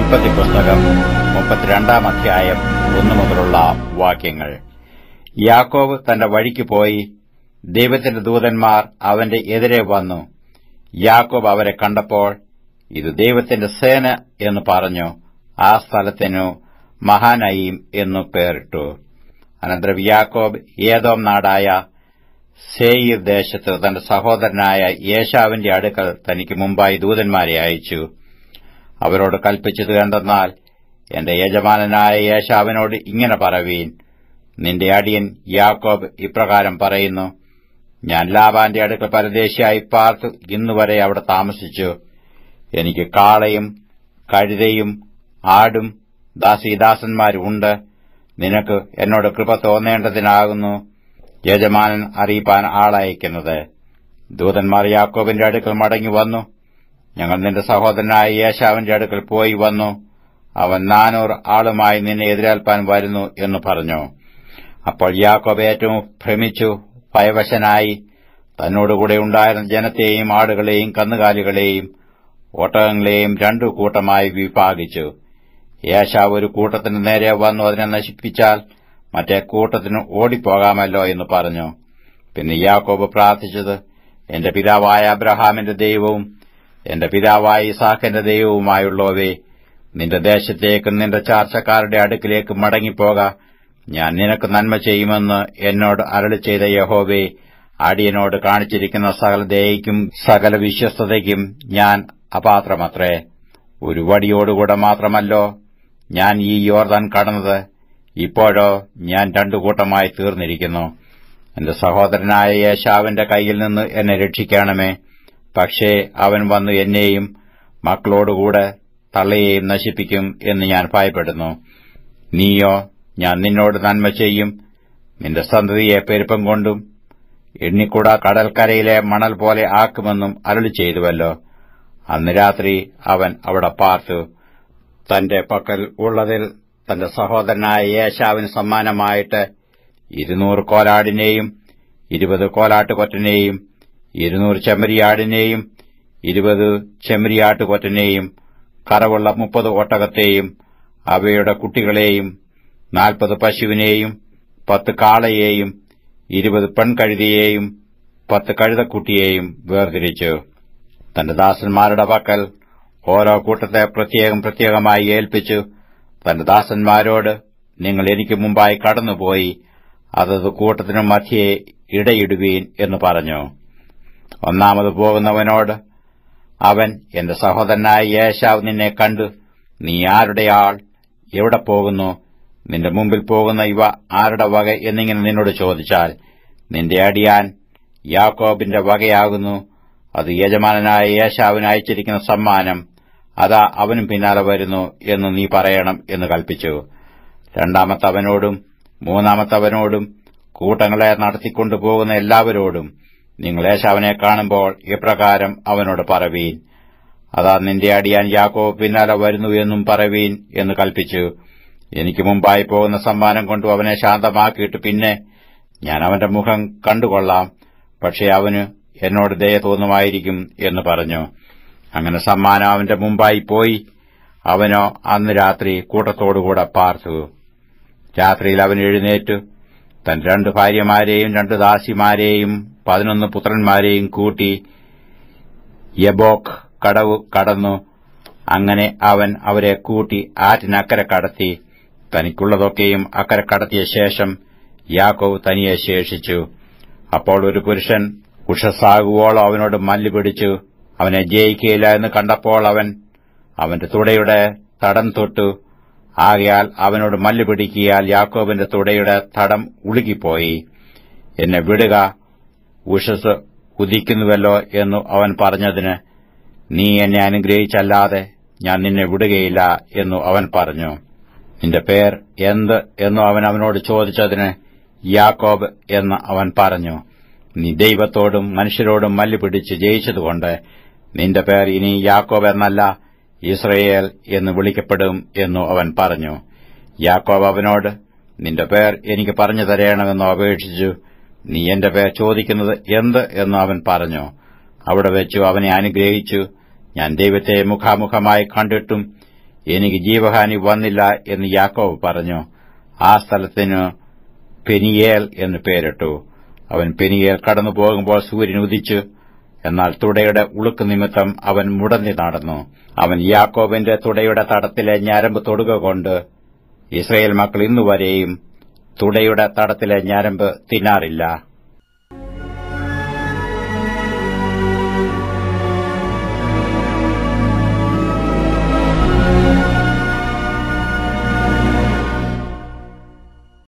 ഉൽപ്പത്തി പുസ്തകം മുപ്പത്തിരണ്ടാം അധ്യായം ഒന്നു മുതലുള്ള വാക്യങ്ങൾ യാക്കോബ് തന്റെ വഴിക്ക് പോയി ദൈവത്തിന്റെ ദൂതന്മാർ അവന്റെ എതിരെ വന്നു യാക്കോബ് അവരെ കണ്ടപ്പോൾ ഇത് ദൈവത്തിന്റെ സേന എന്ന് പറഞ്ഞു ആ സ്ഥലത്തിനു മഹാനയീം എന്നു പേരിട്ടു അനന്തരം യാക്കോബ് ഏതോം നാടായ സേയിർ ദേശത്ത് തന്റെ സഹോദരനായ യേശാവിന്റെ അടുക്കൽ തനിക്ക് മുമ്പായി ദൂതന്മാരെ അയച്ചു അവരോട് കൽപ്പിച്ചത് എന്തെന്നാൽ എന്റെ യജമാനനായ യേശാവിനോട് ഇങ്ങനെ പറവീൻ നിന്റെ അടിയൻ യാക്കോബ് ഇപ്രകാരം പറയുന്നു ഞാൻ ലാബാന്റെ അടുക്കൽ പരദേശിയായി പാർത്ത് ഇന്നുവരെ അവിടെ താമസിച്ചു എനിക്ക് കാളയും കഴുതയും ആടും ദാസീദാസന്മാരും ഉണ്ട് നിനക്ക് എന്നോട് കൃപ തോന്നേണ്ടതിനാകുന്നു യജമാനൻ അറിയിപ്പാൻ ആളയക്കുന്നത് ദൂതന്മാർ യാക്കോബിന്റെ അടുക്കൽ മടങ്ങി വന്നു ഞങ്ങൾ നിന്റെ സഹോദരനായ യേശാവിന്റെ അടുക്കൽ പോയി വന്നു അവൻ നാനൂറ് ആളുമായി നിന്നെ എതിരേൽപ്പാൻ വരുന്നു എന്ന് പറഞ്ഞു അപ്പോൾ യാക്കോബ് ഏറ്റവും ഭ്രമിച്ചു ഭയവശനായി തന്നോടുകൂടെ ഉണ്ടായിരുന്ന ജനത്തെയും ആടുകളെയും കന്നുകാലികളെയും ഒട്ടകങ്ങളെയും രണ്ടു കൂട്ടമായി വിഭാഗിച്ചു യേശാവ് ഒരു കൂട്ടത്തിന് നേരെ വന്നു അതിനെ നശിപ്പിച്ചാൽ മറ്റേ കൂട്ടത്തിന് ഓടിപ്പോകാമല്ലോ എന്ന് പറഞ്ഞു പിന്നെ യാക്കോബ് പ്രാർത്ഥിച്ചത് എന്റെ പിതാവായ അബ്രഹാമിന്റെ ദൈവവും എന്റെ പിതാവായ ഇസാഖിന്റെ ദൈവവുമായുള്ളവേ നിന്റെ ദേശത്തേക്കും നിന്റെ ചാർച്ചക്കാരുടെ അടുക്കിലേക്ക് മടങ്ങിപ്പോക ഞാൻ നിനക്ക് നന്മ ചെയ്യുമെന്ന് എന്നോട് അരളി ചെയ്ത യഹോവേ അടിയനോട് കാണിച്ചിരിക്കുന്ന സകല ദയയ്ക്കും സകല വിശ്വസ്തതയ്ക്കും ഞാൻ അപാത്രമത്രേ ഒരു വടിയോടുകൂടെ മാത്രമല്ലോ ഞാൻ ഈ യോർദാൻ കടന്നത് ഇപ്പോഴോ ഞാൻ രണ്ടു കൂട്ടമായി തീർന്നിരിക്കുന്നു എന്റെ സഹോദരനായ യേശാവിന്റെ കയ്യിൽ നിന്ന് എന്നെ രക്ഷിക്കണമേ പക്ഷേ അവൻ വന്നു എന്നെയും മക്കളോടുകൂടെ തള്ളയെയും നശിപ്പിക്കും എന്ന് ഞാൻ ഭയപ്പെടുന്നു നീയോ ഞാൻ നിന്നോട് നന്മ ചെയ്യും നിന്റെ സന്തതിയെ പെരുപ്പം കൊണ്ടും എണ്ണിക്കൂടാ കടൽക്കരയിലെ മണൽ പോലെ ആക്കുമെന്നും അരുളി ചെയ്തുവല്ലോ അന്ന് രാത്രി അവൻ അവിടെ പാർത്തു തന്റെ പക്കൽ ഉള്ളതിൽ തന്റെ സഹോദരനായ യേശാവിന് സമ്മാനമായിട്ട് ഇരുന്നൂറ് കോലാടിനെയും ഇരുപത് കോലാട്ടുകൊറ്റനെയും ഇരുന്നൂറ് ചെമ്മരിയാടിനെയും ഇരുപത് ചെമ്മരിയാട്ടുകൊറ്റനെയും കറവുള്ള മുപ്പത് ഒട്ടകത്തെയും അവയുടെ കുട്ടികളെയും നാൽപ്പത് പശുവിനെയും പത്ത് കാളയെയും ഇരുപത് പെൺകഴുതിയെയും പത്ത് കഴുതക്കുട്ടിയെയും വേർതിരിച്ചു തന്റെ ദാസന്മാരുടെ പക്കൽ ഓരോ കൂട്ടത്തെ പ്രത്യേകം പ്രത്യേകമായി ഏൽപ്പിച്ചു തന്റെ ദാസന്മാരോട് നിങ്ങൾ എനിക്ക് മുമ്പായി കടന്നുപോയി അതത് കൂട്ടത്തിനു മധ്യേ ഇടയിടുവീൻ എന്ന് പറഞ്ഞു ഒന്നാമത് പോകുന്നവനോട് അവൻ എന്റെ സഹോദരനായ യേശാവ് നിന്നെ കണ്ടു നീ ആരുടെ ആൾ എവിടെ പോകുന്നു നിന്റെ മുമ്പിൽ പോകുന്ന ഇവ ആരുടെ വക എന്നിങ്ങനെ നിന്നോട് ചോദിച്ചാൽ നിന്റെ അടിയാൻ യാക്കോബിന്റെ വകയാകുന്നു അത് യജമാനനായ യേശാവിന് അയച്ചിരിക്കുന്ന സമ്മാനം അതാ അവനും പിന്നാലെ വരുന്നു എന്ന് നീ പറയണം എന്ന് കൽപ്പിച്ചു രണ്ടാമത്തവനോടും മൂന്നാമത്തവനോടും കൂട്ടങ്ങളെ നടത്തിക്കൊണ്ടുപോകുന്ന എല്ലാവരോടും നിങ്ങൾ യേശാവിനെ കാണുമ്പോൾ ഇപ്രകാരം അവനോട് പറവീൻ അതാ നിന്റെ അടിയാൻ യാക്കോബ് പിന്നാലെ വരുന്നു എന്നും പറവീൻ എന്ന് കൽപ്പിച്ചു എനിക്ക് മുമ്പായി പോകുന്ന സമ്മാനം കൊണ്ടു അവനെ ശാന്തമാക്കിയിട്ട് പിന്നെ ഞാൻ അവന്റെ മുഖം കണ്ടുകൊള്ളാം പക്ഷെ അവന് എന്നോട് ദയ തോന്നുമായിരിക്കും എന്ന് പറഞ്ഞു അങ്ങനെ സമ്മാനം അവന്റെ മുമ്പായി പോയി അവനോ അന്ന് രാത്രി കൂട്ടത്തോടുകൂടെ പാർത്തു രാത്രിയിൽ അവൻ എഴുന്നേറ്റു തൻ രണ്ട് ഭാര്യമാരെയും രണ്ട് ദാസിമാരെയും പതിനൊന്ന് പുത്രന്മാരെയും കൂട്ടി യബോക്ക് കടവ് കടന്നു അങ്ങനെ അവൻ അവരെ കൂട്ടി ആറ്റിനക്കരെ കടത്തി തനിക്കുള്ളതൊക്കെയും അക്കരെ കടത്തിയ ശേഷം യാക്കോവ് തനിയെ ശേഷിച്ചു അപ്പോൾ ഒരു പുരുഷൻ ഉഷസാകുവോളം അവനോട് മല്ല് പിടിച്ചു അവനെ ജയിക്കുകയില്ല എന്ന് കണ്ടപ്പോൾ അവൻ അവന്റെ തുടയുടെ തടം തൊട്ടു ആകയാൽ അവനോട് മല്ല് പിടിക്കിയാൽ യാക്കോബിന്റെ തുടയുടെ തടം ഉളുകിപ്പോയി എന്നെ വിടുക ഉഷസ് ഉദിക്കുന്നുവല്ലോ എന്നു അവൻ പറഞ്ഞതിന് നീ എന്നെ അനുഗ്രഹിച്ചല്ലാതെ ഞാൻ നിന്നെ വിടുകയില്ല എന്നു അവൻ പറഞ്ഞു നിന്റെ പേർ എന്ത് എന്നു അവൻ അവനോട് ചോദിച്ചതിന് യാക്കോബ് എന്ന് അവൻ പറഞ്ഞു നീ ദൈവത്തോടും മനുഷ്യരോടും മല്ല് പിടിച്ച് ജയിച്ചതുകൊണ്ട് നിന്റെ പേർ ഇനി യാക്കോബ് എന്നല്ല ഇസ്രയേൽ എന്ന് വിളിക്കപ്പെടും എന്നു അവൻ പറഞ്ഞു യാക്കോബ് അവനോട് നിന്റെ പേർ എനിക്ക് പറഞ്ഞു തരണമെന്ന് അപേക്ഷിച്ചു നീ എന്റെ പേർ ചോദിക്കുന്നത് എന്ത് എന്ന് അവൻ പറഞ്ഞു അവിടെ വെച്ചു അവനെ അനുഗ്രഹിച്ചു ഞാൻ ദൈവത്തെ മുഖാമുഖമായി കണ്ടിട്ടും എനിക്ക് ജീവഹാനി വന്നില്ല എന്ന് യാക്കോബ് പറഞ്ഞു ആ സ്ഥലത്തിന് പെനിയേൽ എന്ന് പേരിട്ടു അവൻ പെനിയേൽ കടന്നു പോകുമ്പോൾ സൂര്യൻ ഉദിച്ചു എന്നാൽ തുടയുടെ ഉളുക്ക് നിമിത്തം അവൻ മുടന്തി നടന്നു അവൻ യാക്കോബിന്റെ തുടയുടെ തടത്തിലെ ഞരമ്പ് തൊടുക കൊണ്ട് ഇസ്രയേൽ മക്കൾ ഇന്നുവരെയും തുടയുടെ തടത്തിലെ ഞരമ്പ് തിന്നാറില്ല